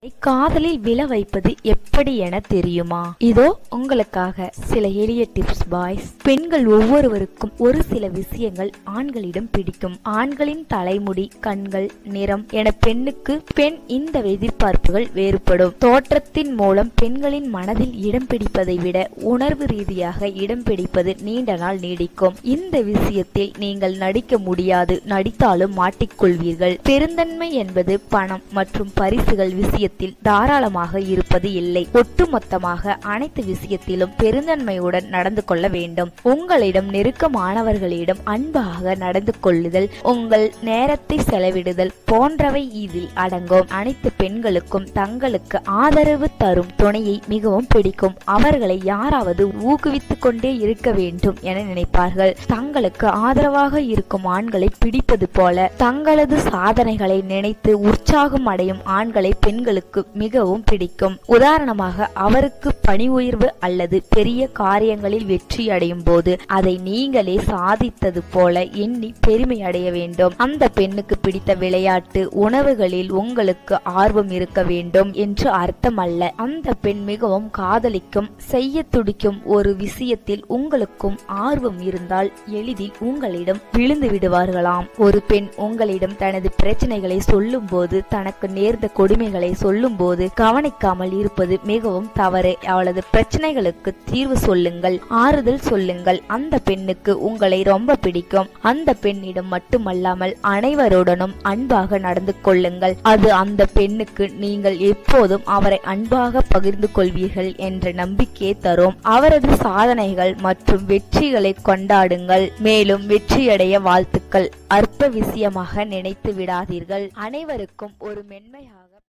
காதலில் விழ வைப்பது எப்படி என தெரியுமா இதோ உங்களுக்காக சில எளிய டிப்ஸ் பாய்ஸ் பெண்கள் ஒவ்வொருவருக்கும் ஒரு சில விஷயங்கள் ஆண்களிடம் பிடிக்கும் ஆண்களின் தலைமுடி கண்கள் நிறம் என பெண்ணுக்கு பெண் இந்த எதிர்பார்ப்புகள் வேறுபடும் தோற்றத்தின் மூலம் பெண்களின் மனதில் இடம் பிடிப்பதை விட உணர்வு ரீதியாக இடம் பிடிப்பது நீண்ட நாள் நீடிக்கும் இந்த விஷயத்தில் நீங்கள் நடிக்க முடியாது நடித்தாலும் மாட்டிக்கொள்வீர்கள் பெருந்தன்மை என்பது பணம் மற்றும் பரிசுகள் விஷயத்தில் தாராளமாக இருப்பது இல்லை ஒட்டுமொத்தமாக அனைத்து விஷயத்திலும் பெருந்தன்மையுடன் நடந்து கொள்ள வேண்டும் உங்களிடம் நெருக்கமானவர்களிடம் அன்பாக நடந்து கொள்ளுதல் உங்கள் நேரத்தை செலவிடுதல் போன்றவை இதில் அடங்கும் அனைத்து பெண்களுக்கும் தங்களுக்கு ஆதரவு தரும் துணையை மிகவும் பிடிக்கும் அவர்களை யாராவது ஊக்குவித்துக் கொண்டே இருக்க வேண்டும் என நினைப்பார்கள் தங்களுக்கு ஆதரவாக இருக்கும் ஆண்களை பிடிப்பது போல தங்களது சாதனைகளை நினைத்து உற்சாகம் அடையும் ஆண்களை பெண்களுக்கு மிகவும் பிடிக்கும் உதாரணமாக அவருக்கு பணி உயர்வு அல்லது பெரிய காரியங்களில் வெற்றி அடையும் போது அதை நீங்களே சாதித்தது போல எண்ணி பெருமை அடைய வேண்டும் அந்த பெண்ணுக்கு பிடித்த விளையாட்டு உணவுகளில் உங்களுக்கு ஆர்வம் இருக்க வேண்டும் என்று அர்த்தம் அல்ல அந்த பெண் மிகவும் காதலிக்கும் செய்ய துடிக்கும் ஒரு விஷயத்தில் உங்களுக்கும் ஆர்வம் இருந்தால் எளிதில் உங்களிடம் விழுந்து விடுவார்களாம் ஒரு பெண் உங்களிடம் தனது பிரச்சனைகளை சொல்லும் போது தனக்கு நேர்ந்த கொடுமைகளை சொல்லும் போது கவனிக்காமல் இருப்பது மிகவும் தவறு அவளது பிரச்சனைகளுக்கு தீர்வு சொல்லுங்கள் ஆறுதல் சொல்லுங்கள் அந்த பெண்ணுக்கு உங்களை ரொம்ப பிடிக்கும் அந்த பெண்ணிடம் மட்டுமல்லாமல் அனைவருடனும் அன்பாக நடந்து கொள்ளுங்கள் அது அந்த பெண்ணுக்கு நீங்கள் எப்போதும் அவரை அன்பாக பகிர்ந்து கொள்வீர்கள் என்ற நம்பிக்கையை தரும் அவரது சாதனைகள் மற்றும் வெற்றிகளை கொண்டாடுங்கள் மேலும் வெற்றியடைய வாழ்த்துக்கள் அற்ப விஷயமாக நினைத்து விடாதீர்கள் அனைவருக்கும் ஒரு மென்மையாக